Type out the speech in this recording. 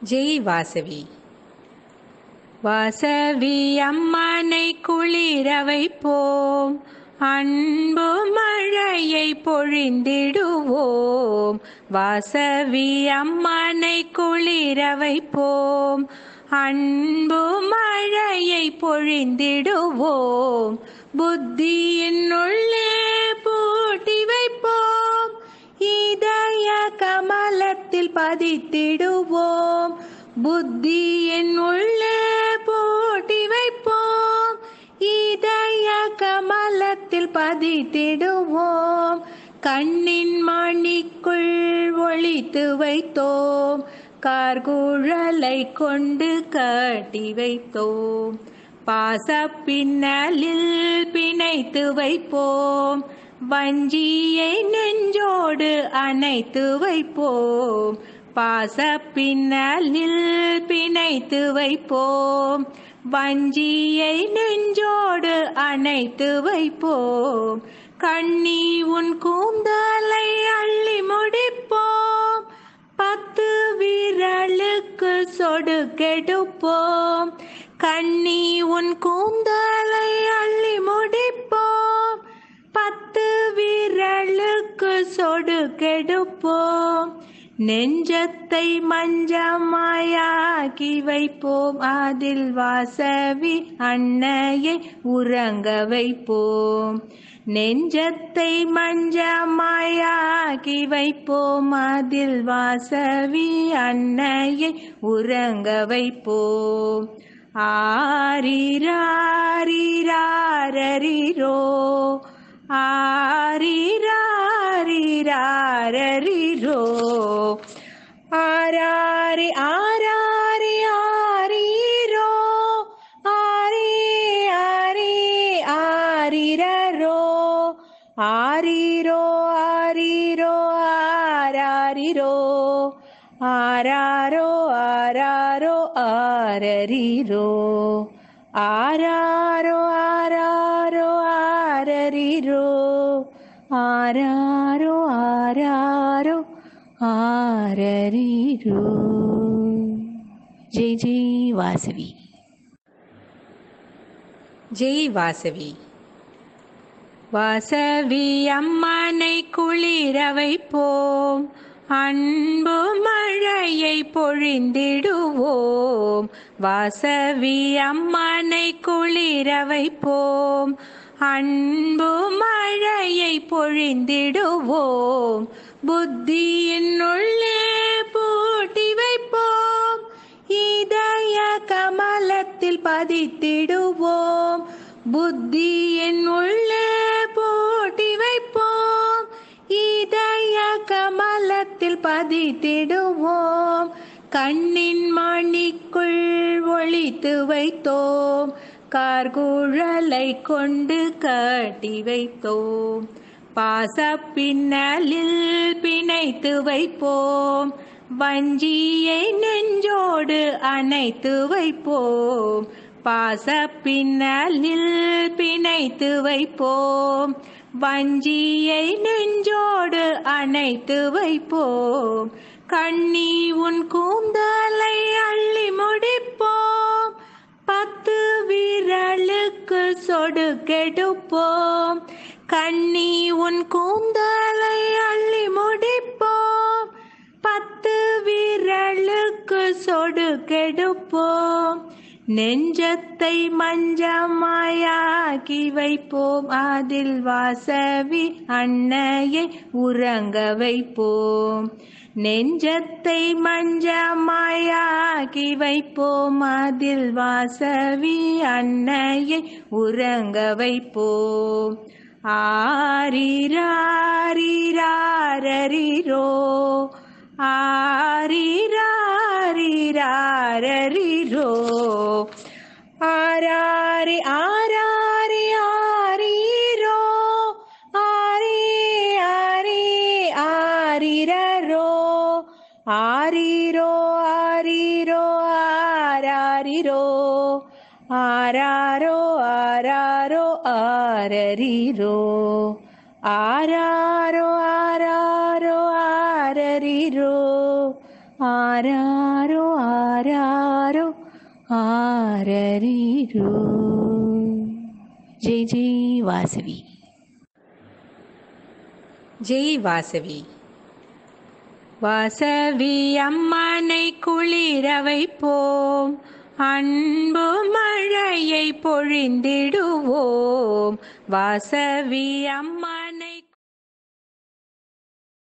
ஜெய் வாசவி வாசவி அம்மனை குளிர வைப்போம் அன்பு மழையை பொழிந்திடுவோம் வாசவி அம்மனை குளிர வைப்போம் அன்பு மழையை பொழிந்திடுவோம் புத்தியின் உள்ளே பூட்டி வைப்போம் இதய கமலத்தில் பதித்திடுவோம் புத்தியின் உள்ளே பூட்டி வைப்போம் இதய கமலத்தில் பதித்திடுவோம் கண்ணின் மணிக்குள் ஒளித்து வைத்தோம் கார்குழலை கொண்டு கட்டி வைத்தோம் பாச பின்னலில் பிணைத்து வைப்போம் வஞ்சியை நெஞ்சோடு அணைத்து வைப்போம் பாச பின்னலில் பிணைத்து வைப்போம் வஞ்சியை நெஞ்சோடு அணைத்து வைப்போம் கண்ணி உன் கூந்தலை அள்ளி முடிப்போம் பத்து விரலுக்கு சொடுக்கெடுப்போம் கண்ணி உன் கூந்தலை அள்ளி முடிப்போம் பத்து விரலுக்கு சொடுக்கெடுப்போம் நெஞ்சத்தை மஞ்சமாயாக்கி வைப்போம் அதில் வாசவி அன்னையை உறங்க வைப்போம் நெஞ்சத்தை மஞ்சமாயாக்கி வைப்போம் அதில் வாசவி அன்னையை உறங்க வைப்போம் ஆரிராரிராரரிரோ ஆரிராரிராரரிரோ ஆராரி ஆராரி ஆரீரோ ஆரி ஆரி ஆரிரரோ ஆரீரோ ஆரீரோ ஆராரிரோ ஆராரோ ஆராரோ ஆரரிரோ ஆராரோ ஆராரோ ஆரரிரோ ஆராரோ ஆராரோ ஆரரிரோ ஜெய் ஜெய் வாசவி ஜெய் வாசவி வாசவி அம்மனை குளிர வைப்போம் அன்பு மழையை பொழிந்திடுவோம் வாசவி அம்மனை குளிர வைப்போம் அன்பு மழையை பொழிந்திடுவோம் புத்தியின் உள்ளே பூட்டி வைப்போம் இதய கமலத்தில் பதித்திடுவோம் புத்தியின் உள்ளே பூட்டி வைப்போம் இதய கமலத்தில் பதித்திடுவோம் கண்ணின் மணிக்குள் ஒளித்து வைத்தோம் கார்குழலை கொண்டு கட்டி வைத்தோம் பாச பின்னலில் பிணைத்து வைப்போம் வஞ்சியை நெஞ்சோடு அணைத்து வைப்போம் பாச பின்னலில் பிணைத்து வைப்போம் வஞ்சியை நெஞ்சோடு அணைத்து வைப்போம் கண்ணி உன் கூந்தலை அள்ளி முடிப்போம் பத்து விரலுக்கு சொடுக்கெடுப்போம் கண்ணி உன் கூந்தலை அள்ளி முடிப்போம் பத்து விரலுக்கு சொடுக்கெடுப்போம் நெஞ்சத்தை மஞ்சமாயாக்கி வைப்போம் அதில் வாசவி அன்னையை உறங்க வைப்போம் நெஞ்சத்தை மஞ்சமாயாக்கி வைப்போம் அதில் வாசவி அன்னையை உறங்க வைப்போம் ஆரிராரிராரரிரோ ஆரிராரிராரரிரோ ஆராரி ஆராரி ஆரீரோ ஆரி ஆரி ஆரிரரோ ஆரீரோ ஆரீரோ ஆராரிரோ ஆராரோ ஆராரோ ஆரரிரோ ஆராரோ ஆராரோ ஆரரிரோ ஆராரோ ஆராரோ ஆரரிரோ ஜெய் ஜெய் வாசவி ஜெய் வாசவி வாசவி அம்மனை குளிர வைப்போம் அன்பு மழையை பொழிந்திடுவோம் வாசவி அம்மன்